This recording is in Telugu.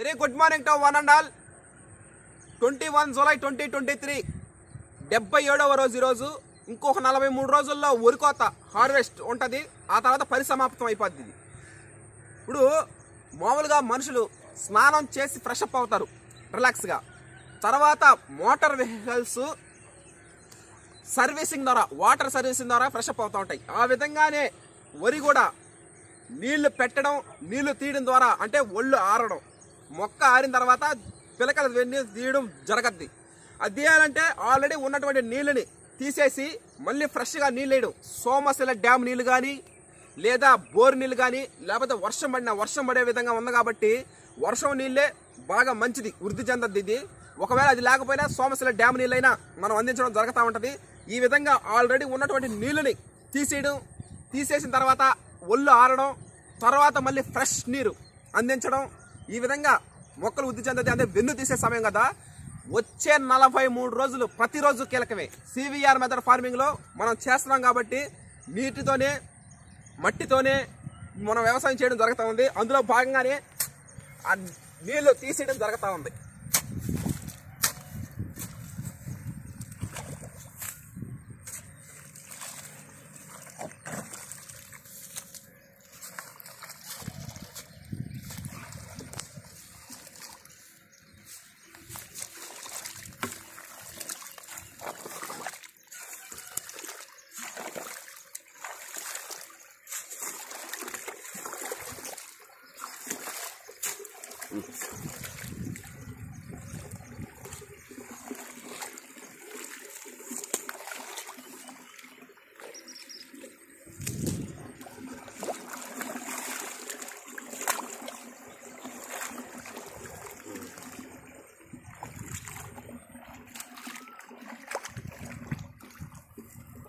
very good morning to one and all twenty one July twenty twenty three డెబ్బై ఏడవ రోజు ఈరోజు ఇంకొక నలభై మూడు రోజుల్లో ఉరికోత హార్వెస్ట్ ఉంటుంది ఆ తర్వాత పరిసమాప్తం అయిపోద్ది ఇది ఇప్పుడు మామూలుగా మనుషులు స్నానం చేసి ఫ్రెష్ అప్ అవుతారు రిలాక్స్గా తర్వాత మోటార్ వెహికల్స్ సర్వీసింగ్ ద్వారా వాటర్ సర్వీసింగ్ ద్వారా ఫ్రెష్ అప్ అవుతూ ఉంటాయి ఆ విధంగానే వరి కూడా నీళ్లు పెట్టడం నీళ్లు తీయడం ద్వారా అంటే ఒళ్ళు ఆరడం మొక్క ఆరిన తర్వాత పిలకలు వెన్ని తీయడం జరగద్ది అది తీయాలంటే ఆల్రెడీ ఉన్నటువంటి నీళ్ళని తీసేసి మళ్ళీ ఫ్రెష్గా నీళ్ళు వేయడం సోమశిల డ్యామ్ నీళ్ళు కానీ లేదా బోర్ నీళ్ళు కానీ లేకపోతే వర్షం పడిన వర్షం పడే విధంగా ఉంది కాబట్టి వర్షం నీళ్ళే బాగా మంచిది వృద్ధి చెందద్ది ఇది ఒకవేళ అది లేకపోయినా సోమశిల డ్యామ్ నీళ్ళైనా మనం అందించడం జరుగుతూ ఉంటుంది ఈ విధంగా ఆల్రెడీ ఉన్నటువంటి నీళ్ళని తీసేయడం తీసేసిన తర్వాత ఒళ్ళు ఆరడం తర్వాత మళ్ళీ ఫ్రెష్ నీరు అందించడం ఈ విధంగా మొక్కలు వృద్ధి చెందది అంటే వెన్ను తీసే సమయం కదా వచ్చే నలభై మూడు రోజులు ప్రతిరోజు కీలకమే సివిఆర్ మెథడ్ ఫార్మింగ్లో మనం చేస్తున్నాం కాబట్టి నీటితోనే మట్టితోనే మనం వ్యవసాయం చేయడం జరుగుతూ ఉంది అందులో భాగంగానే ఆ నీళ్లు తీసేయడం జరుగుతూ ఉంది